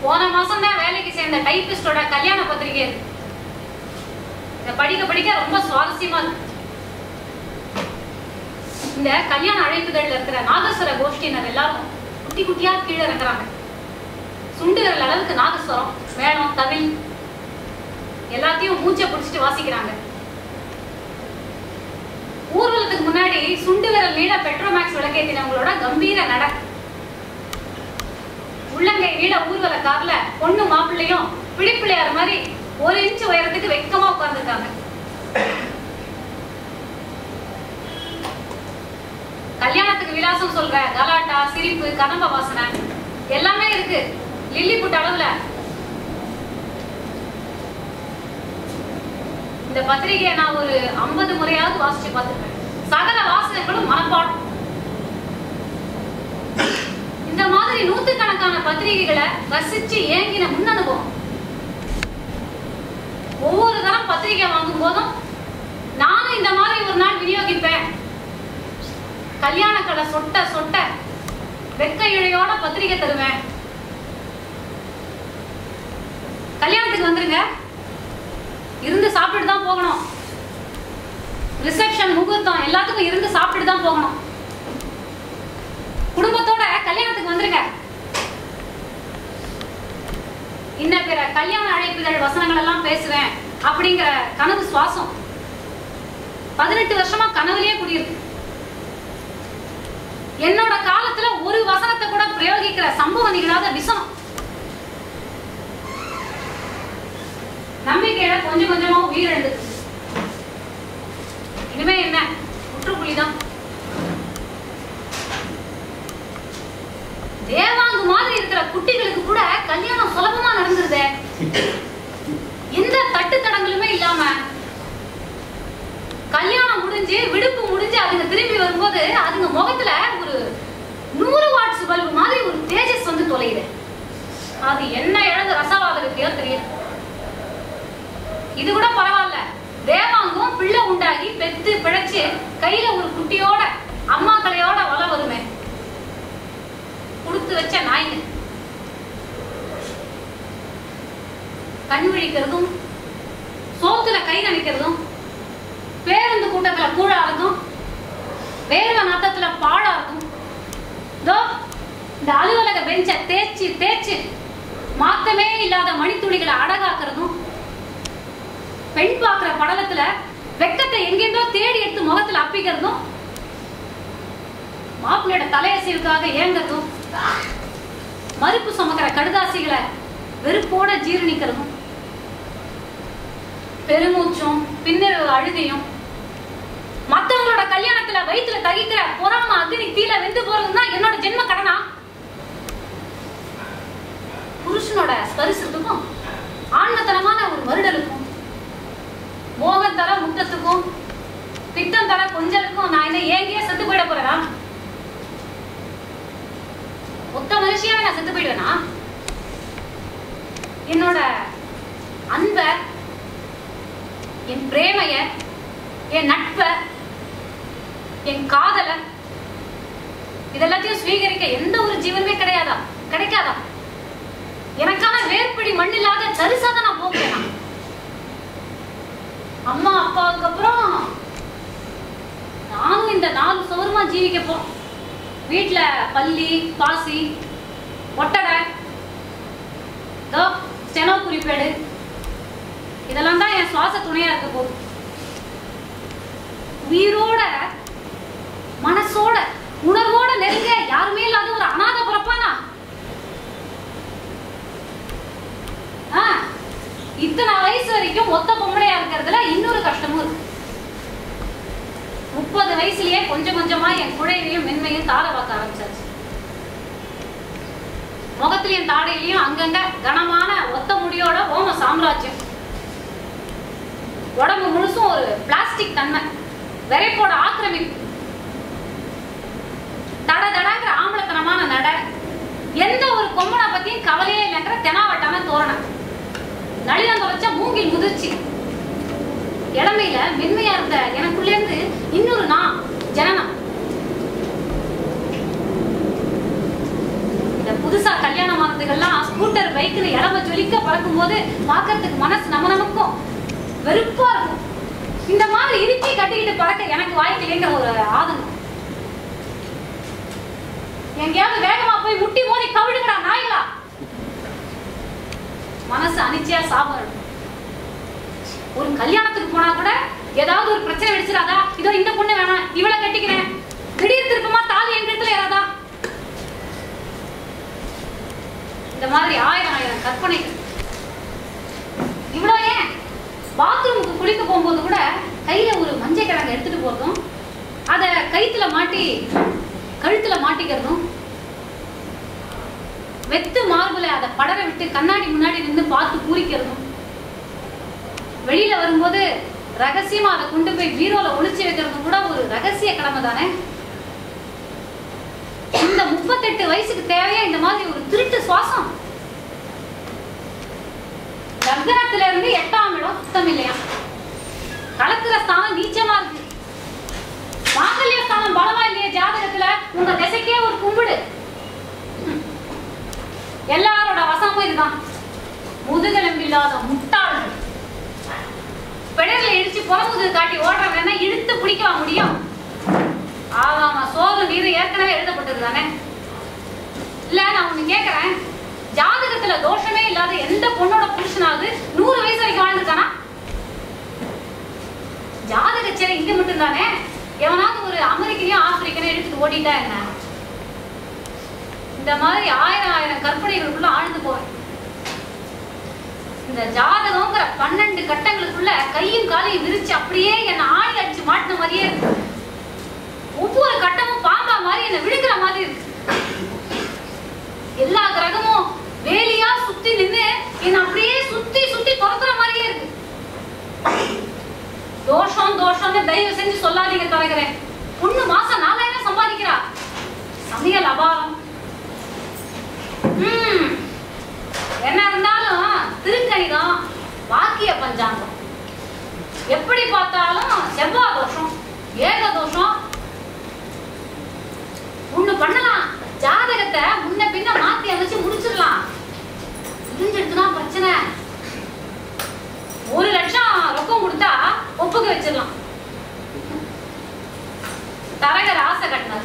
போன மாசம் தான் வேலைக்கு சேர்ந்த டைபிஸ்டோட கல்யாண பத்திரிகை இது. இதை படிக்க படிக்க ரொம்ப சுவாரஸ்யமா இருக்கு இந்த கல்யாண அழைப்புகள்ல இருக்கிற நாகஸ்வர கோஷ்டியினர் எல்லாரும் குட்டி குட்டியா கீழே இறங்குறாங்க சுண்டு விரல் அளவுக்கு நாகஸ்வரம் மேளம் தவில் எல்லாத்தையும் மூச்சை பிடிச்சிட்டு வாசிக்கிறாங்க ஊர்வலத்துக்கு முன்னாடி சுண்டு விரல் நீள பெட்ரோமேக்ஸ் விளக்கேத்தினவங்களோட கம்பீர நட உள்ளங்கை நீள ஊர்வல கார்ல பொண்ணு மாப்பிள்ளையும் பிடிப்பிள்ளையார் மாதிரி ஒரு இன்ச் உயரத்துக்கு வெக்கமா உட்கார்ந்துருக்காங்க கல்யாணத்துக்கு விலாசம் சொல்ற கலாட்டா சிரிப்பு கதம்ப வாசனை எல்லாமே இருக்கு லில்லி புட் அளவுல இந்த பத்திரிகையை நான் ஒரு 50 முறையாவது வாசிச்சு பார்த்திருப்பேன் சகல வாசகங்களும் மனப்பாடம் இந்த மாதிரி நூத்துக்கணக்கான பத்திரிகைகளை ரசிச்சு ஏங்கின முன் அனுபவம் ஒவ்வொரு தரம் பத்திரிகை வாங்கும் போதும் நானும் இந்த மாதிரி ஒரு நாள் விநியோகிப்பேன் கல்யாண கடை சொட்ட சொட்ட வெக்க இழையோட பத்திரிகை தருவேன் கல்யாணத்துக்கு வந்துருங்க இருந்து சாப்பிட்டுட்டு தான் போகணும் ரிசப்ஷன் முகூர்த்தம் எல்லாத்துக்கும் இருந்து சாப்பிட்டுட்டு தான் போகணும் குடும்பத்தோட கல்யாணத்துக்கு வந்துருங்க இன்ன பிற கல்யாண அழைப்புகள் வசனங்கள் எல்லாம் பேசுவேன் அப்படிங்கிற கனவு சுவாசம் பதினெட்டு வருஷமா கனவுலயே குடியிருக்கு என்னோட காலத்துல ஒரு வசனத்தை கூட பிரயோகிக்கிற சம்பவம் நிகழாத விஷம் நம்பிக்கையில கொஞ்சம் கொஞ்சமா உயிரிழந்தது இனிமே என்ன முற்றுப்புள்ளிதான் தேவாங்கு மாதிரி இருக்கிற குட்டிகளுக்கு கூட கல்யாணம் சுலபமா நடந்துருதே எந்த தட்டு தடங்களுமே இல்லாம கல்யாணம் முடிஞ்சு விடுப்பு முடிஞ்சு அதுங்க திரும்பி வரும்போது அதுங்க முகத்துல ஒரு நூறு வாட்ஸ் பல்பு மாதிரி ஒரு தேஜஸ் வந்து தொலையுது அது என்ன இழந்த ரசவாதத்தையோ தெரியல இது கூட பரவாயில்ல தேவாங்கும் பிள்ளை உண்டாகி பெத்து பிழைச்சு கையில ஒரு குட்டியோட அம்மா கலையோட வள வருமே கொடுத்து வச்ச நாய்ங்க கண் விழிக்கிறதும் சோத்துல கை நனைக்கிறதும் பேருந்து கூட்டத்துல கூழாறதும் வேர்வை நாத்தத்துல பாழாறதும் இதோ இந்த அலுவலக பெஞ்ச தேய்ச்சி தேய்ச்சி மாத்தமே இல்லாத மணித்துளிகளை அடகாக்குறதும் பெண் பார்க்கிற படலத்துல வெக்கத்தை எங்கெண்டோ தேடி எடுத்து முகத்துல அப்பிக்கிறதும் மாப்பிள்ளையோட தலையசைவுக்காக ஏங்கறதும் மறுப்பு சுமக்கிற கடுதாசிகளை வெறுப்போட ஜீரணிக்கிறதும் பெருமூச்சும் பின்னரவு அழுகையும் மத்தவங்களோட கல்யாணத்துல வயித்துல தகிக்கிற பொறாம அக்னி தீல வெந்து போறதுன்னா என்னோட ஜென்ம கடனா புருஷனோட ஸ்பரிசத்துக்கும் ஆண்மத்தனமான ஒரு மருடலுக்கும் மோகம் தர முத்தத்துக்கும் பித்தம் தர கொஞ்சலுக்கும் நான் என்ன ஏங்கியே செத்து போயிட போறேனா மொத்த மனுஷியாவே நான் செத்து போயிடுவேனா என்னோட அன்ப என் பிரேமைய என் நட்ப என் காதல இதெல்லாத்தையும் ஸ்வீகரிக்க எந்த ஒரு ஜீவனுமே கிடையாதா கிடைக்காதா எனக்கான வேர்பிடி மண் இல்லாத தரிசா தான் நான் போகிறேன் அம்மா அப்பாவுக்கு அப்புறம் நானும் இந்த நாலு சௌரமா ஜீவிக்க போறோம் வீட்டுல பள்ளி பாசி ஒட்டடை இதோ ஸ்டெனோ குறிப்பேடு இதெல்லாம் தான் என் சுவாச துணையா இருக்க போகுது உயிரோட மனசோட உணர்வோட நெருங்க யாருமே இல்லாத ஒரு அநாத பிறப்பானா ஆ, இத்தனை வயசு வரைக்கும் ஒத்த பொம்பளையா இருக்கிறதுல இன்னொரு கஷ்டமும் இருக்கு முப்பது வயசுலயே கொஞ்சம் கொஞ்சமா என் குழையிலையும் மென்மையும் தார பார்க்க ஆரம்பிச்சாச்சு முகத்திலையும் தாடையிலையும் அங்கங்க கனமான ஒத்த முடியோட ஓம சாம்ராஜ்யம் உடம்பு முழுசும் ஒரு பிளாஸ்டிக் தன்மை விரைப்போட ஆக்கிரமிப்பு தட தடங்கிற ஆம்பளத்தனமான நட எந்த ஒரு கொம்பனை பத்தியும் கவலையே இல்லைங்கிற தெனாவட்டான தோரணை நளினம் தொலைச்ச மூங்கில் முதிர்ச்சி இளமையில மென்மையா இருந்த எனக்குள்ள இருந்து இன்னொரு நான் ஜனனம் இந்த புதுசா கல்யாணம் ஆனதுகள்லாம் ஸ்கூட்டர் பைக்னு இளம ஜொலிக்க பறக்கும் போது பார்க்கறதுக்கு மனசு நம்ம நமக்கும் வெறுப்பா இருக்கும் இந்த மாதிரி இறுக்கி கட்டிக்கிட்டு பறக்க எனக்கு வாய்க்கலைங்கிற ஒரு ஆதங்கம் எங்கேயாவது வேகமா போய் முட்டி மோதி கவிழுங்கடா நாய்களா மனசு அனிச்சையா சாப்பிடும் ஒரு கல்யாணத்துக்கு போனா கூட ஏதாவது ஒரு பிரச்சனை வெடிச்சிடாதா இதோ இந்த பொண்ணு வேணாம் இவளை கட்டிக்கிறேன் திடீர் திருப்பமா தாலி எங்க இடத்துல ஏறாதா இந்த மாதிரி ஆயிரம் ஆயிரம் கற்பனைகள் இவ்வளோ ஏன் பாத்ரூமுக்கு குளிக்க போகும்போது கூட கையில ஒரு மஞ்சள் கிழங்கு எடுத்துட்டு போறதும் அதை கயித்துல மாட்டி கழுத்துல மாட்டிக்கிறதும் வெத்து மார்புல அதை படர விட்டு கண்ணாடி முன்னாடி நின்று பார்த்து பூரிக்கிறதும் வெளியில வரும்போது ரகசியமா அதை கொண்டு போய் பீரோல ஒளிச்சு வைக்கிறதும் கூட ஒரு ரகசிய கடமை தானே இந்த முப்பத்தெட்டு வயசுக்கு தேவையா இந்த மாதிரி ஒரு திருட்டு சுவாசம் லக்னத்துல இருந்து எட்டாம் இடம் சுத்தம் இல்லையா கலக்கிற ஸ்தானம் நீச்சமா இருக்கு மாங்கல்ய ஸ்தானம் பலமா இல்லையா ஜாதகத்துல உங்க திசைக்கே ஒரு கும்பிடு ம். எல்லாரோட வசமும் இதுதான் முதுகெலும்பில்லாத முட்டாள்கள் பெடர்ல இடிச்சு புறமுதுகு காட்டி ஓடுறவன இழுத்து பிடிக்கவா முடியும் ஆமா சோறு நீர் ஏற்கனவே எழுதப்பட்டது தானே இல்ல நான் ஒண்ணு கேக்குறேன் ஜாதகத்துல தோஷமே இல்லாத எந்த பொண்ணோட புருஷனாவது நூறு வயசு வரைக்கும் வாழ்ந்துருக்கானா ஜாதக சிறை இங்க மட்டும் தானே எவனாவது ஒரு அமெரிக்கனையும் ஆப்பிரிக்கனையும் எடுத்துட்டு ஓடிட்டா என்ன இந்த மாதிரி ஆயிரம் ஆயிரம் கற்பனைகளுக்குள்ள ஆழ்ந்து போவேன் இந்த ஜாதகங்கிற பன்னெண்டு கட்டங்களுக்குள்ள கையும் காலையும் விரிச்சு அப்படியே என்ன ஆணி அடிச்சு மாட்டின மாதிரியே இருக்கு ஒவ்வொரு கட்டமும் பாம்பா மாதிரி என்ன விழுக்கிற மாதிரி இருக்கு எல்லா கிரகமும் வேலியா சுத்தி நின்னு என்ன அப்படியே சுத்தி சுத்தி துரத்துற மாதிரியே இருக்கு தோஷம் தோஷம்னு தயவு செஞ்சு சொல்லாதீங்க தரகிறேன் பொண்ணு மாசம் நாலாயிரம் சம்பாதிக்கிறா சமையல் அபாரம் ம், என்ன இருந்தாலும் திருக்கணிதம் வாக்கிய பஞ்சாங்கம் எப்படி பார்த்தாலும் செவ்வாய் தோஷம் ஏக தோஷம் ஒண்ணு பண்ணலாம் ஜாதகத்தை முன்ன பின்ன மாத்தி அமைச்சு முடிச்சிடலாம் இடிஞ்செடுத்துனா பிரச்சனை ஒரு லட்சம் ரொக்கம் கொடுத்தா ஒப்புக்க வச்சிடலாம் தரகர் ஆசை கட்டினார்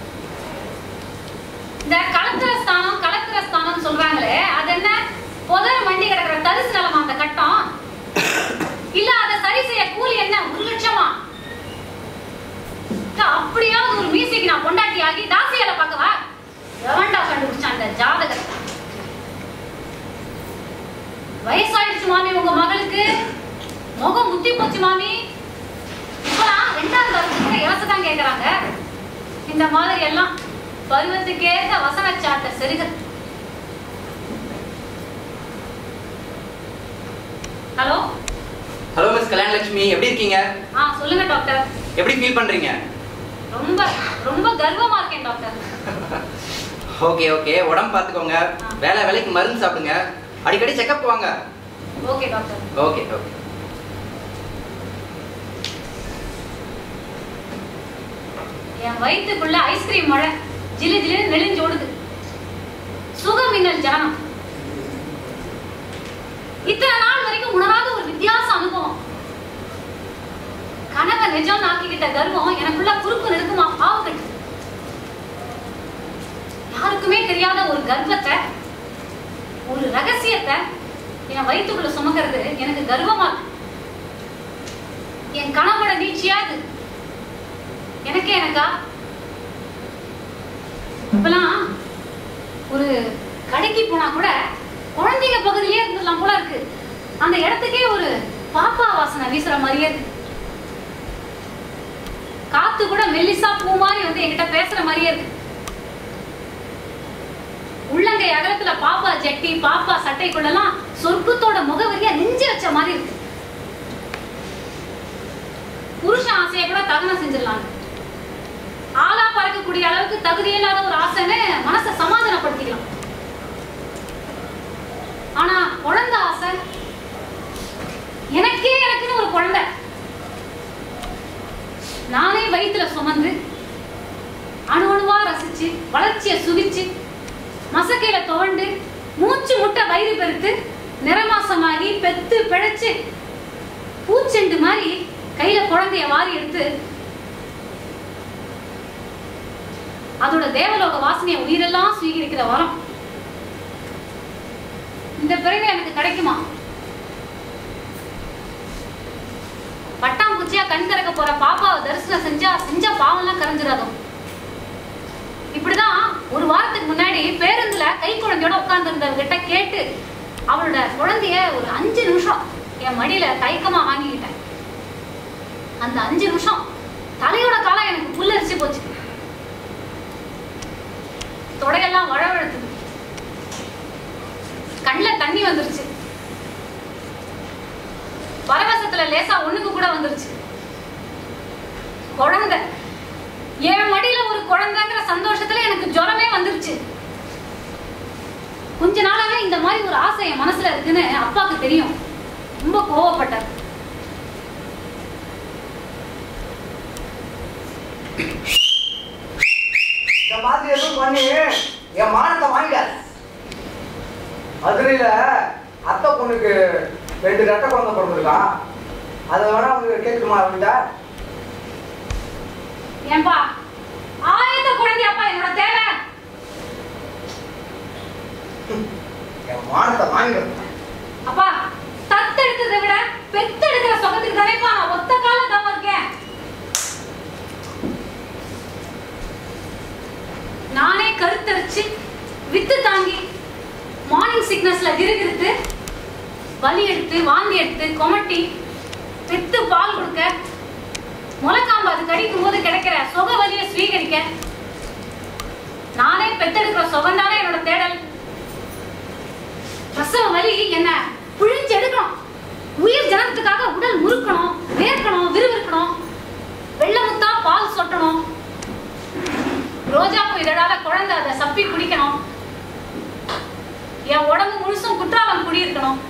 இந்த கலத்திர ஸ்தானம் கலத்திர ஸ்தானம் சொல்றாங்களே அது என்ன புதர் மண்டி கிடக்குற தரிசு நிலமா அந்த கட்டம் இல்ல அதை சரி செய்ய கூலி என்ன ஒரு லட்சமா அக்கா, அப்படியாவது ஒரு மியூசிக் நான் பொண்டாட்டி ஆகி தாசியால பார்க்கவா எவன்டா கண்டுபிடிச்சான் அந்த ஜாதகர் வயசாயிடுச்சு மாமி உங்க மகளுக்கு முகம் முத்தி போச்சு மாமி இப்பலாம் ரெண்டாவது தரத்துக்கு கூட இலசை தான் கேக்குறாங்க இந்த மாதிரி எல்லாம் பருவத்துக்கேற்ற வசனச்சாட்ட செருக ஹலோ ஹலோ மிஸ் கல்யாணலட்சுமி எப்படி இருக்கீங்க ஆ சொல்லுங்க டாக்டர் எப்படி ஃபீல் பண்றீங்க ரொம்ப ரொம்ப கர்வமா இருக்கேன் டாக்டர் ஓகே ஓகே உடம்பு பார்த்துக்கோங்க வேலை வேலைக்கு மருந்து சாப்பிடுங்க அடிக்கடி செக்கப் வாங்க ஓகே டாக்டர் ஓகே ஓகே என் வயித்துக்குள்ள ஐஸ்கிரீம் மழை ஜிலு ஜிலுன்னு நெளிஞ்சு ஓடுது சுகமின்னல் ஜனனம் இத்தனை நாள் வரைக்கும் உணராத ஒரு வித்தியாச அனுபவம் கனவை நிஜம் ஆக்கிக்கிட்ட கர்வம் எனக்குள்ள குறுக்கு நெருக்குமா பாவக்கட்டு யாருக்குமே தெரியாத ஒரு கர்வத்தை ஒரு ரகசியத்தை என் வயிற்றுக்குள்ள சுமக்கிறது எனக்கு கர்வமா இருக்கு என் கனவோட நீட்சியா இது எனக்கே எனக்கா இப்பெல்லாம் ஒரு கடைக்கு போனா கூட குழந்தைங்க பகுதியிலே இருந்துடலாம் போல இருக்கு அந்த இடத்துக்கே ஒரு பாப்பா வாசனை வீசுற மாதிரியே இருக்கு காத்து கூட மெல்லிசா பூ மாதிரி வந்து என்கிட்ட பேசுற மாதிரியே இருக்கு உள்ளங்கை அகலத்துல பாப்பா ஜட்டி பாப்பா சட்டைக்குள்ளலாம் சொர்க்கத்தோட முகவரியா நெஞ்சு வச்ச மாதிரி இருக்கு புருஷன் ஆசையை கூட தகனம் செஞ்சிடலாங்க ஆளா பறக்கக்கூடிய அளவுக்கு தகுதி இல்லாத ஒரு ஆசைன்னு மனசை சமாதானப்படுத்திக்கலாம் ஆனா குழந்தை ஆசை எனக்கே எனக்குன்னு ஒரு குழந்தை நானே வயித்துல சுமந்து அணு அணுவா ரசிச்சு வளர்ச்சியை சுகிச்சு மசக்கையில துவண்டு மூச்சு முட்டை வயிறு பெருத்து நிறமாசமாகி பெத்து பிழைச்சு பூச்செண்டு மாதிரி கையில குழந்தைய வாரி எடுத்து அதோட தேவலோக வாசனைய உயிரெல்லாம் சுவீகரிக்கிற வரம் இந்த பிறகு எனக்கு கிடைக்குமா பட்டாம்பூச்சியா கண் திறக்க போற பாப்பாவை தரிசனம் செஞ்சா செஞ்ச பாவம்லாம் கரைஞ்சிடாதோ இப்படிதான் ஒரு வாரத்துக்கு முன்னாடி பேருந்துல கை குழந்தையோட உட்கார்ந்து கேட்டு அவளோட குழந்தைய ஒரு அஞ்சு நிமிஷம் என் மடியில தைக்கமா வாங்கிக்கிட்டேன் அந்த அஞ்சு நிமிஷம் தலையோட காலம் எனக்கு புல்லரிச்சு போச்சு தொடையெல்லாம் வழவழுத்துது கண்ணுல தண்ணி வந்துருச்சு பரவசத்துல லேசா ஒண்ணுக்கு கூட வந்துருச்சு குழந்தை என் மடியில ஒரு குழந்தைங்கிற சந்தோஷத்துல எனக்கு ஜுரமே வந்துருச்சு கொஞ்ச நாளாவே இந்த மாதிரி ஒரு ஆசை என் மனசுல இருக்குன்னு அப்பாவுக்கு தெரியும் ரொம்ப கோவப்பட்டார் இந்த மாதிரி எதுவும் பண்ணி என் மானத்தை வாங்கிடாத மதுரையில அத்தை பொண்ணுக்கு ரெண்டு ரெட்டை குழந்தை பிறந்திருக்கான் அதை வேணா உங்களுக்கு கேட்குமா அவங்கிட்ட ஏன்பா ஆயத்த குழந்தை அப்பா என்னோட தேவை என் மானத்தை வாங்கிடுறேன் அப்பா தத்தெடுக்கிறதை விட பெத்தெடுக்கிற சுகத்துக்கு தானேப்பா நான் ஒத்த கால தவம் இருக்கேன் நானே கருத்தரிச்சு வித்து தாங்கி மார்னிங் சிக்னஸ்ல கிருகிருத்து வலி எடுத்து வாந்தி எடுத்து கொமட்டி பெத்து பால் கொடுக்க முளைக்காம்பு அது கடிக்கும் போது கிடைக்கிற சுக வலியை ஸ்வீகரிக்க நானே பெத்தெடுக்கிற சுகம் தானே என்னோட தேடல் பிரசவ வலி என்ன புழிஞ்சு எடுக்கணும் உயிர் ஜனத்துக்காக உடல் முறுக்கணும் வேர்க்கணும் விறுவிறுக்கணும் வெள்ளமுத்தா பால் சொட்டணும் ரோஜா பூ இதழால குழந்தை அதை சப்பி குடிக்கணும் என் உடம்பு முழுசும் குற்றாலம் குடியிருக்கணும்